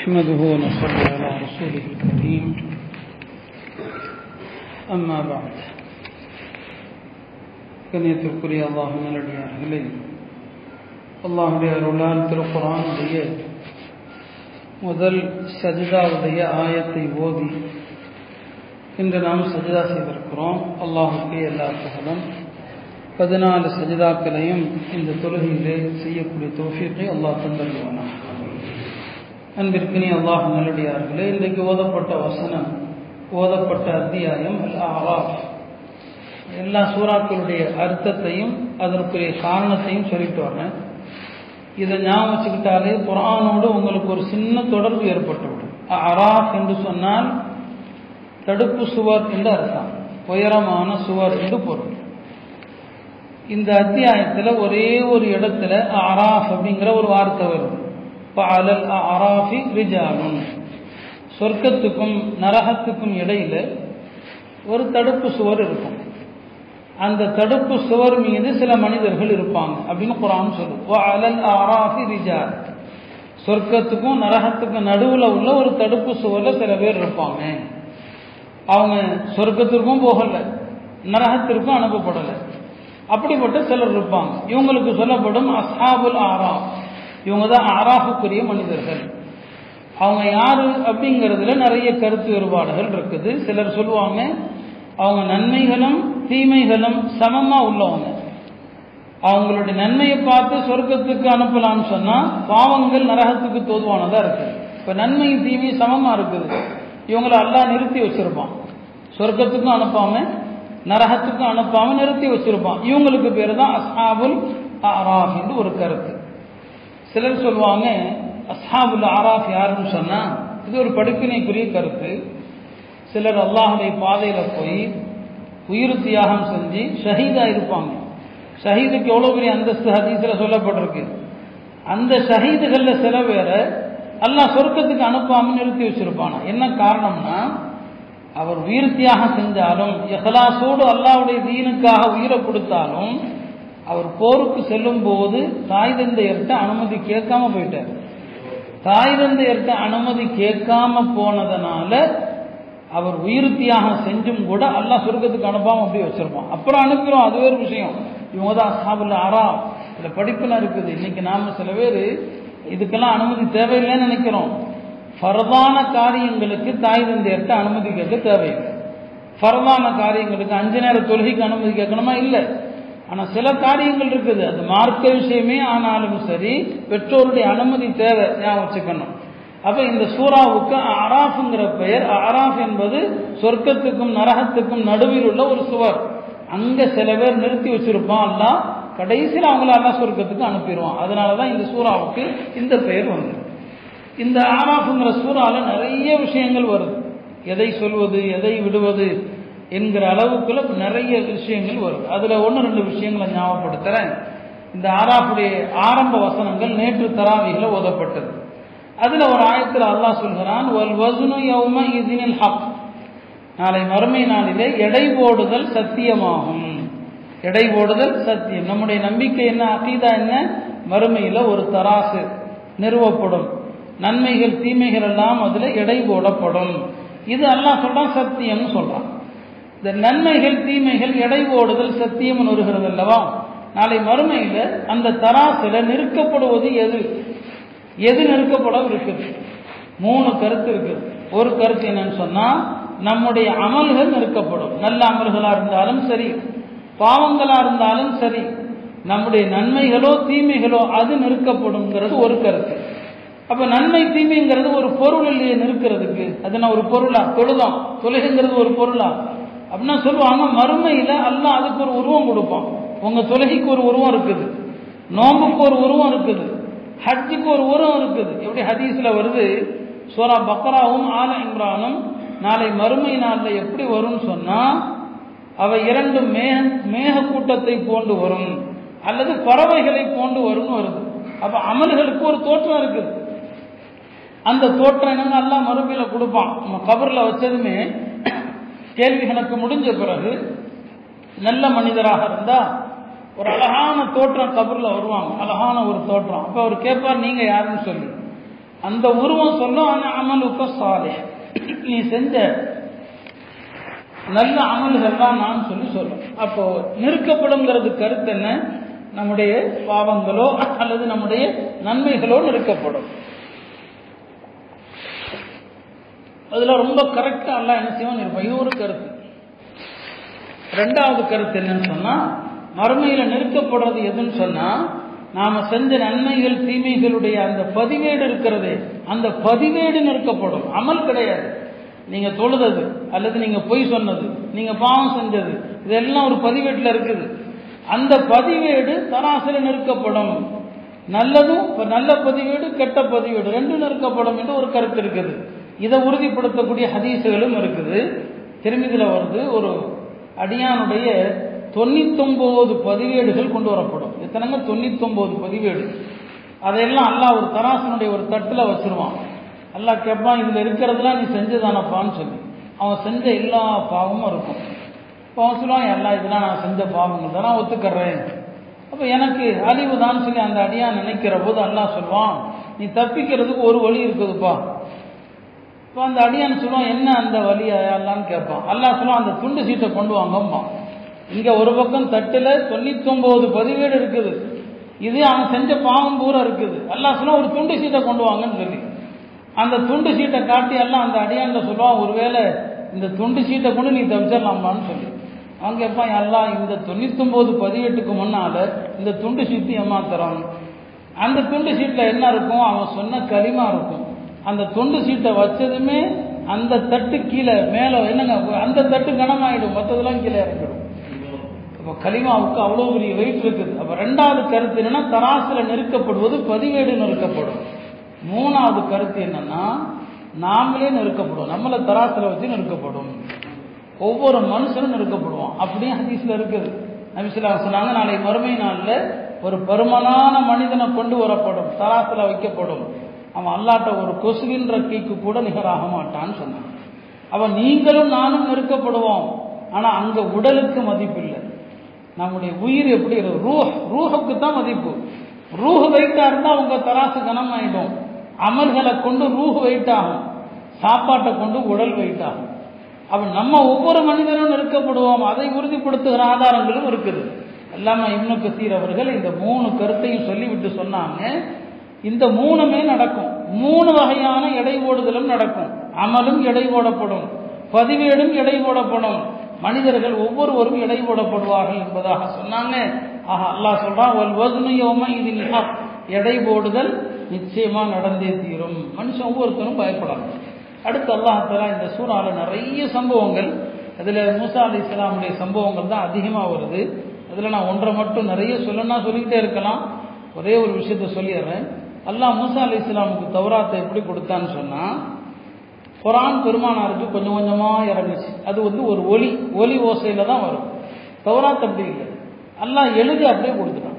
نحمده ونصلي على رسوله الكريم أما بعد கண்ணியத்திற்குரிய அல்லாஹ் நல்லடியார்களே அல்லாஹுடைய அருளால் திருக்குறானுடைய முதல் சஜிதாவுடைய ஆயத்தை ஓதி இன்று நாம் சஜிதா செய்திருக்கிறோம் அல்லாஹுக்கு எல்லா புகழும் பதினாலு சஜிதாக்களையும் இந்த தொழுகையிலே செய்யக்கூடிய தோஃபியத்தை அல்லாஹ் தந்தருவானா அன்பிற்கினி அல்லாஹ் நல்லடியார்களே இன்றைக்கு ஓதப்பட்ட வசனம் ஓதப்பட்ட அத்தியாயம் அல் ஆராஃப் எல்லா சூறாக்களுடைய அர்த்தத்தையும் அதற்குரிய காரணத்தையும் சொல்லிட்டு வரேன் இதை ஞாபகம் வச்சுக்கிட்டாலே குரானோடு உங்களுக்கு ஒரு சின்ன தொடர்பு ஏற்பட்டுவிடும் அராஃப் என்று சொன்னால் தடுப்பு சுவர் என்று அர்த்தம் உயரமான சுவர் என்று பொருள் இந்த அத்தியாயத்தில் ஒரே ஒரு இடத்துல அராஃப் அப்படிங்கிற ஒரு வார்த்தை வருது பாலல் அராஃபி ரிஜாலும் சொர்க்கத்துக்கும் நரகத்துக்கும் இடையில ஒரு தடுப்பு சுவர் இருக்கும் அந்த தடுப்பு சுவர் மீது சில மனிதர்கள் இருப்பாங்க அப்படின்னு குரான் சொல்லும் அலல் அராஃபி ரிஜால் சொர்க்கத்துக்கும் நரகத்துக்கும் நடுவில் உள்ள ஒரு தடுப்பு சுவரில் சில பேர் இருப்பாங்க அவங்க சொர்க்கத்திற்கும் போகலை நரகத்திற்கும் அனுப்பப்படலை அப்படிப்பட்ட சிலர் இருப்பாங்க இவங்களுக்கு சொல்லப்படும் அசாபுல் ஆராஃப் இவங்க தான் ஆராஃபுக்குரிய மனிதர்கள் அவங்க யாரு அப்படிங்கிறதுல நிறைய கருத்து வேறுபாடுகள் இருக்குது சிலர் சொல்லுவாங்க அவங்க நன்மைகளும் தீமைகளும் சமமாக உள்ளவங்க அவங்களுடைய நன்மையை பார்த்து சொர்க்கத்துக்கு அனுப்பலாம்னு சொன்னால் பாவங்கள் நரகத்துக்கு தோதுவானதாக இருக்குது இப்போ நன்மையும் தீமையும் சமமாக இருக்குது இவங்களை எல்லாம் நிறுத்தி வச்சிருப்பான் சொர்க்கத்துக்கும் அனுப்பாம நரகத்துக்கும் அனுப்பாம நிறுத்தி வச்சிருப்பான் இவங்களுக்கு பேர் தான் அஸ்ஹாபுல் ஆராஃப் என்று ஒரு கருத்து சிலர் சொல்லுவாங்க அஸ்ஹாபுல் ஆராஃப் யாருன்னு சொன்னா இது ஒரு படிப்பினைக்குரிய கருத்து சிலர் அல்லாஹுடைய பாதையில் போய் உயிர் தியாகம் செஞ்சு ஷஹீதா இருப்பாங்க ஷஹீதுக்கு எவ்வளோ பெரிய அந்தஸ்து ஹதீஸில் சொல்லப்பட்டிருக்கு அந்த ஷஹீதுகளில் சில பேரை அல்லாஹ் சொர்க்கத்துக்கு அனுப்பாமல் நிறுத்தி வச்சிருப்பானா என்ன காரணம்னா அவர் உயிர் தியாகம் செஞ்சாலும் எஹலாசோடு அல்லாவுடைய தீனுக்காக உயிரை கொடுத்தாலும் அவர் போருக்கு செல்லும் போது தாய் தந்தையர்கிட்ட அனுமதி கேட்காம போயிட்டார் தாய் தந்தையர்கிட்ட அனுமதி கேட்காம போனதுனால அவர் உயிர் தியாகம் செஞ்சும் கூட அல்லாஹ் சொர்க்கத்துக்கு அனுப்பாம அப்படி வச்சிருப்பான் அப்புறம் அனுப்பிடும் அது ஒரு விஷயம் இவங்க தான் சாபில் ஆறா இதில் படிப்புனா இருக்குது இன்னைக்கு நாம சில பேர் இதுக்கெல்லாம் அனுமதி தேவையில்லைன்னு நினைக்கிறோம் ஃபரதான காரியங்களுக்கு தாய் தந்தையர்கிட்ட அனுமதி கேட்க தேவையில்லை ஃபரதான காரியங்களுக்கு அஞ்சு நேர தொழுகைக்கு அனுமதி கேட்கணுமா இல்லை ஆனால் சில காரியங்கள் இருக்குது அது மார்க்க விஷயமே ஆனாலும் சரி பெற்றோருடைய அனுமதி தேவை ஞாபகம் வச்சுக்கணும் அப்போ இந்த சூறாவுக்கு அராஃப்ங்கிற பெயர் அராஃப் என்பது சொர்க்கத்துக்கும் நரகத்துக்கும் நடுவில் உள்ள ஒரு சுவர் அங்கே சில பேர் நிறுத்தி வச்சிருப்பான் அல்லா கடைசியில் அவங்கள அல்லா சொர்க்கத்துக்கு அனுப்பிடுவான் அதனால தான் இந்த சூறாவுக்கு இந்த பெயர் வந்தது இந்த ஆராஃபுங்கிற சூறாவில் நிறைய விஷயங்கள் வருது எதை சொல்வது எதை விடுவது என்கிற அளவுக்குள்ள நிறைய விஷயங்கள் வருது அதில் ஒன்று ரெண்டு விஷயங்களை ஞாபகப்படுத்துகிறேன் இந்த ஆராஃபுடைய ஆரம்ப வசனங்கள் நேற்று தராவிகளை ஓதப்பட்டது அதில் ஒரு ஆயத்தில் அல்லாஹ் சொல்கிறான் ஒல் வசுனு யௌம இதினில் ஹக் நாளை மறுமை நாளிலே எடை போடுதல் சத்தியமாகும் எடை போடுதல் சத்தியம் நம்முடைய நம்பிக்கை என்ன அகீதா என்ன மறுமையில் ஒரு தராசு நிறுவப்படும் நன்மைகள் தீமைகள் எல்லாம் அதில் எடை போடப்படும் இது அல்லாஹ் சொல்றான் சத்தியம்னு சொல்றான் இந்த நன்மைகள் தீமைகள் எடை போடுதல் சத்தியம்னு வருகிறது அல்லவா நாளை மறுமையில் அந்த தராசில் நிறுக்கப்படுவது எது எது நிறுக்கப்பட இருக்குது மூணு கருத்து இருக்குது ஒரு கருத்து என்னன்னு சொன்னா நம்முடைய அமல்கள் நிறுக்கப்படும் நல்ல அமல்களா இருந்தாலும் சரி பாவங்களா இருந்தாலும் சரி நம்முடைய நன்மைகளோ தீமைகளோ அது நிறுக்கப்படும்ங்கிறது ஒரு கருத்து அப்ப நன்மை தீமைங்கிறது ஒரு பொருள் இல்லையே நிற்கிறதுக்கு அது நான் ஒரு பொருளா தொழுதான் தொழுகைங்கிறது ஒரு பொருளா அப்படின்னா சொல்லுவாங்க மறுமையில அல்ல அதுக்கு ஒரு உருவம் கொடுப்பான் உங்க தொழுகைக்கு ஒரு உருவம் இருக்குது நோம்புக்கு ஒரு உருவம் இருக்குது ஹஜ்ஜுக்கு ஒரு உருவம் இருக்குது எப்படி ஹதீஸ்ல வருது சோரா பக்ராவும் ஆல இம்ரானும் நாளை மறுமை நாளில் எப்படி வரும்னு சொன்னா அவை இரண்டு மேக மேக கூட்டத்தை போன்று வரும் அல்லது பறவைகளை போன்று வரும்னு வருது அப்ப அமல்களுக்கு ஒரு தோற்றம் இருக்குது அந்த தோற்றம் என்னன்னு எல்லாம் மறுமையில கொடுப்பான் நம்ம கபரில் வச்சதுமே கேள்வி கணக்கு முடிஞ்ச பிறகு நல்ல மனிதராக இருந்தா ஒரு அழகான தோற்றம் கபரில் வருவாங்க அழகான ஒரு தோற்றம் அப்போ அவர் கேட்பார் நீங்கள் யாருன்னு சொல்லி அந்த உருவம் சொல்லும் ஆனால் அமலுக்க சாலே நீ செஞ்ச நல்ல அமல்கள்லாம் நான் சொல்லி சொல்லும் அப்போ நெருக்கப்படுங்கிறது கருத்து என்ன நம்முடைய பாவங்களோ அல்லது நம்முடைய நன்மைகளோ நெருக்கப்படும் அதுல ரொம்ப கரெக்டா எல்லாம் என்ன செய்வான் இருப்பான் இது ஒரு கருத்து ரெண்டாவது கருத்து என்னன்னு சொன்னா மறுமையில நெருக்கப்படுறது எதுன்னு சொன்னா நாம செஞ்ச நன்மைகள் தீமைகளுடைய அந்த பதிவேடு இருக்கிறது அந்த பதிவேடு நெருக்கப்படும் அமல் கிடையாது நீங்க தொழுதது அல்லது நீங்க பொய் சொன்னது நீங்க பாவம் செஞ்சது இதெல்லாம் ஒரு பதிவேட்டில் இருக்குது அந்த பதிவேடு தராசில நெருக்கப்படும் நல்லதும் நல்ல பதிவேடு கெட்ட பதிவேடு ரெண்டும் நெருக்கப்படும் என்று ஒரு கருத்து இருக்குது இதை உறுதிப்படுத்தக்கூடிய ஹதீசுகளும் இருக்குது திரும்பிதில் வருது ஒரு அடியானுடைய தொண்ணூத்தொன்பது பதிவேடுகள் கொண்டு வரப்படும் எத்தனைங்க தொண்ணூத்தொன்பது பதிவேடு அதையெல்லாம் அல்லாஹ் ஒரு தராசனுடைய ஒரு தட்டில் வச்சிருவான் அல்லாஹ் கேட்பான் இதில் இருக்கிறதுலாம் நீ செஞ்சதானப்பான்னு சொல்லி அவன் செஞ்ச எல்லா பாவமும் இருக்கும் இப்போ அவன் சொல்லுவான் எல்லாம் இதெல்லாம் நான் செஞ்ச பாவங்கள் தான் நான் ஒத்துக்கிறேன் அப்போ எனக்கு அழிவு தான் சொல்லி அந்த அடியான் நினைக்கிற போது அல்லாஹ் சொல்லுவான் நீ தப்பிக்கிறதுக்கு ஒரு வழி இருக்குதுப்பா இப்போ அந்த அடியான் சொல்லுவான் என்ன அந்த வழி அல்லான்னு கேட்பான் அல்லாஹ் சொல்லுவான் அந்த துண்டு சீட்டை கொண்டு வாங்கம்மா இங்கே ஒரு பக்கம் தட்டில் தொண்ணூத்தொம்பது பதிவேடு இருக்குது இது அவன் செஞ்ச பாவம் பூரா இருக்குது அல்லாஹ் சொல்லுவான் ஒரு துண்டு சீட்டை கொண்டு வாங்கன்னு சொல்லி அந்த துண்டு சீட்டை காட்டி எல்லாம் அந்த அடியான்ல சொல்லுவான் ஒருவேளை இந்த துண்டு சீட்டை கொண்டு நீ தவிச்சிடலாமான்னு சொல்லி அவன் கேட்பான் எல்லாம் இந்த தொண்ணூத்தொம்பது பதிவேட்டுக்கு முன்னால இந்த துண்டு சீட்டு ஏமாத்துறான் அந்த துண்டு சீட்டில் என்ன இருக்கும் அவன் சொன்ன களிமா இருக்கும் அந்த துண்டு சீட்டை வச்சதுமே அந்த தட்டு கீழே மேலே என்னங்க அந்த தட்டு கனமாயிடும் மற்றதெல்லாம் கீழே இறங்கிடும் அப்போ கலிமாவுக்கு அவ்வளோ பெரிய வெயிட் இருக்குது அப்போ ரெண்டாவது கருத்து என்னன்னா தராசில் நெருக்கப்படுவது பதிவேடு நெருக்கப்படும் மூணாவது கருத்து என்னன்னா நாமளே நெருக்கப்படுவோம் நம்மளை தராசில் வச்சு நெருக்கப்படும் ஒவ்வொரு மனுஷனும் நெருக்கப்படுவோம் அப்படியே ஹதீஸில் இருக்குது நபிசுல்லா சொன்னாங்க நாளை மறுமை நாளில் ஒரு பருமனான மனிதனை கொண்டு வரப்படும் தராசில் வைக்கப்படும் அவன் அல்லாட்ட ஒரு கொசுவின் ரக்கைக்கு கூட நிகராக மாட்டான்னு சொன்னான் அவன் நீங்களும் நானும் நெருக்கப்படுவோம் ஆனால் அங்கே உடலுக்கு மதிப்பு இல்லை நம்முடைய உயிர் எப்படி ரூஹ் ரூஹுக்கு தான் மதிப்பு ரூஹ் வெயிட்டா இருந்தால் உங்க தராசு கனமாயிடும் அமல்களை கொண்டு ரூஹ் வெயிட் ஆகும் சாப்பாட்டை கொண்டு உடல் வெயிட் ஆகும் அவன் நம்ம ஒவ்வொரு மனிதனும் நெருக்கப்படுவோம் அதை உறுதிப்படுத்துகிற ஆதாரங்களும் இருக்குது எல்லாமே இப்னு கசீர் அவர்கள் இந்த மூணு கருத்தையும் சொல்லிவிட்டு சொன்னாங்க இந்த மூணுமே நடக்கும் மூணு வகையான எடை ஓடுதலும் நடக்கும் அமலும் எடை ஓடப்படும் பதிவேடும் எடை ஓடப்படும் மனிதர்கள் ஒவ்வொருவரும் எடை போடப்படுவார்கள் என்பதாக சொன்னாங்க ஆஹா அல்லாஹ் சொல்றான் ஒல் வதுமையோம இதில் எடை போடுதல் நிச்சயமா நடந்தே தீரும் மனுஷன் ஒவ்வொருத்தரும் பயப்படணும் அடுத்து அல்லாஹாலா இந்த சூறால நிறைய சம்பவங்கள் அதில் மூசா அலி இஸ்லாமுடைய சம்பவங்கள் தான் அதிகமாக வருது அதில் நான் ஒன்றை மட்டும் நிறைய சொல்லணும்னா சொல்லிக்கிட்டே இருக்கலாம் ஒரே ஒரு விஷயத்த சொல்லிடுறேன் அல்லாஹ் மூசா அலி இஸ்லாமுக்கு தௌராத்தை எப்படி கொடுத்தான்னு சொன்னால் குரான் பெருமானாருக்கு கொஞ்சம் கொஞ்சமாக இறங்குச்சு அது வந்து ஒரு ஒலி ஒலி ஓசையில் தான் வரும் தௌராத் அப்படி இல்லை எல்லாம் எழுதி அப்படியே கொடுத்துட்டான்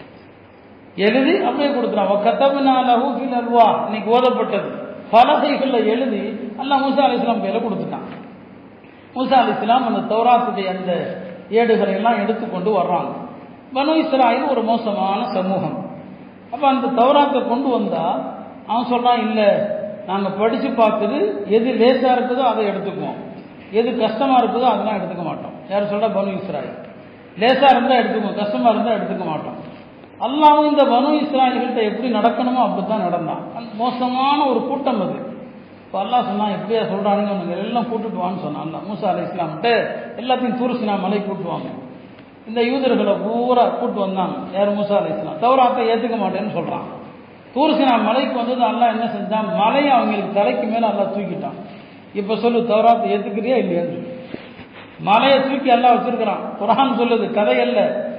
எழுதி அப்படியே கொடுத்துட்டான் கத்தபினா லஹூஃபில் அல்வா இன்னைக்கு ஓதப்பட்டது பலகைகளில் எழுதி எல்லாம் மூசா அலி இஸ்லாம் பேரில் கொடுத்துட்டான் மூசா அலி இஸ்லாம் அந்த தௌராத்துடைய அந்த ஏடுகளை எல்லாம் எடுத்துக்கொண்டு வர்றாங்க பனு இஸ்ராயில் ஒரு மோசமான சமூகம் அப்போ அந்த தௌராத்தை கொண்டு வந்தால் அவன் சொல்கிறான் இல்லை நாங்கள் படித்து பார்த்துட்டு எது லேசாக இருக்குதோ அதை எடுத்துக்குவோம் எது கஷ்டமாக இருக்குதோ அதெல்லாம் எடுத்துக்க மாட்டோம் யார் சொல்கிறா பனு இஸ்ராயில் லேசாக இருந்தால் எடுத்துக்குவோம் கஷ்டமாக இருந்தால் எடுத்துக்க மாட்டோம் அல்லாவும் இந்த பனு இஸ்ராயல்கிட்ட எப்படி நடக்கணுமோ அப்படி தான் நடந்தான் அந்த மோசமான ஒரு கூட்டம் அது இப்போ அல்லாஹ் சொன்னான் எப்படியா சொல்கிறானுங்க அவங்க எல்லாம் கூட்டுட்டு வான்னு சொன்னான் அல்லா மூசா அலி இஸ்லாம்கிட்ட எல்லாத்தையும் தூர்சினா மலை கூட்டுவாங்க இந்த யூதர்களை பூரா கூட்டு வந்தாங்க யார் மூசா அலி இஸ்லாம் தவறாத்தை ஏற்றுக்க மாட்டேன்னு சொல்கிறான் தூர்சினா மலைக்கு வந்தது அல்லா என்ன செஞ்சான் மலையை அவங்களுக்கு தலைக்கு மேலே அல்லா தூக்கிட்டான் இப்போ சொல்லு தவறாத்தை ஏற்றுக்கிறியா இல்லையான்னு சொல்லி மலையை தூக்கி எல்லாம் வச்சிருக்கிறான் குரான் சொல்லுது கதை அல்ல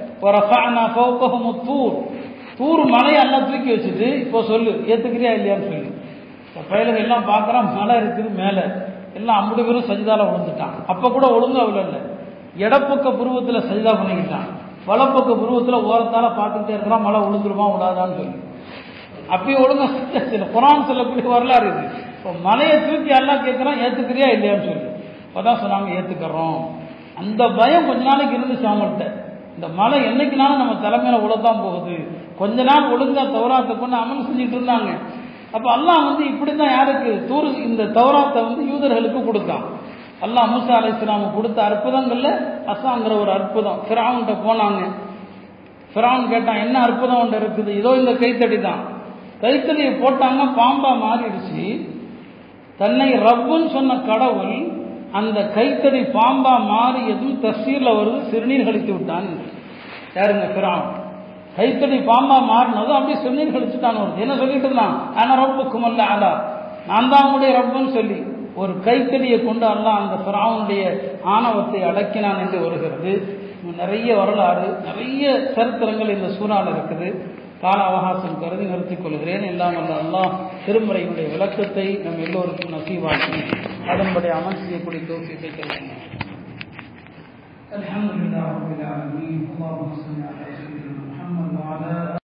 தூர் தூர் மலையை எல்லாம் தூக்கி வச்சுட்டு இப்போ சொல்லு ஏற்றுக்கிறியா இல்லையான்னு சொல்லி இப்போ பயிலுங்க எல்லாம் பார்க்குறான் மலை இருக்குது மேலே எல்லாம் ஐம்பது பேரும் சஜிதால விழுந்துட்டான் அப்போ கூட ஒழுங்கா விழல இடப்பக்க புருவத்தில் சஜிதா பண்ணிக்கிட்டான் வலப்பக்க புருவத்தில் ஓரத்தால் பார்த்துக்கிட்டே இருக்கிறான் மழை விழுந்துருமா விடாதான்னு சொல்லி அப்பயும் ஒழுங்கா சில குரான் சொல்லக்கூடிய வரலாறு இது இப்போ மலையை தூக்கி எல்லாம் கேட்குறான் ஏற்றுக்கிறியா இல்லையான்னு சொல்லி அப்போதான் சொன்னாங்க ஏற்றுக்கிறோம் அந்த பயம் கொஞ்ச நாளைக்கு இருந்துச்சு அவங்கள்ட்ட இந்த மலை என்னைக்குனாலும் நம்ம தலைமையில உழத்தான் போகுது கொஞ்ச நாள் ஒழுங்கா தவறாத்த கொண்டு அமல் செஞ்சுட்டு இருந்தாங்க அப்போ அல்லாஹ் வந்து இப்படி தான் யாருக்கு தூரு இந்த தௌராத்தை வந்து யூதர்களுக்கு கொடுத்தான் அல்லாஹ் மூசா அலை இஸ்லாமுக்கு கொடுத்த அற்புதங்கள்ல அசாங்கிற ஒரு அற்புதம் ஃபிராவுன்ட்ட போனாங்க ஃபிராவுன் கேட்டான் என்ன அற்புதம் ஒன்று இருக்குது இதோ இந்த கைத்தடி தான் கைத்தடியை போட்டாங்க பாம்பா மாறிடுச்சு தன்னை ரப்புன்னு சொன்ன கடவுள் அந்த கைத்தடி பாம்பா மாறியதும் தஸ்தீர்ல வருது சிறுநீர் கழித்து விட்டான் யாருங்க ஃபிரான் கைத்தடி பாம்பா மாறினதும் அப்படியே சிறுநீர் கழிச்சுட்டான் வருது என்ன சொல்லிட்டு இருந்தான் ஆனா ரப்புக்கும் அல்ல அலா நான் தான் உடைய ரப்புன்னு சொல்லி ஒரு கைத்தடியை கொண்டு அல்லாஹ் அந்த ஃபிராவுனுடைய ஆணவத்தை அடக்கினான் என்று வருகிறது நிறைய வரலாறு நிறைய சரித்திரங்கள் இந்த சூறால இருக்குது கால அவகாசம் கருதி நிறுத்திக் கொள்கிறேன் எல்லாம் அல்ல அல்லாஹ் திருமுறையினுடைய விளக்கத்தை நம் எல்லோருக்கும் நசீவாக்கி அதன்படி அமல் செய்யக்கூடிய தோசியத்தை கேட்கிறேன் الحمد لله رب العالمين اللهم صل على سيدنا محمد وعلى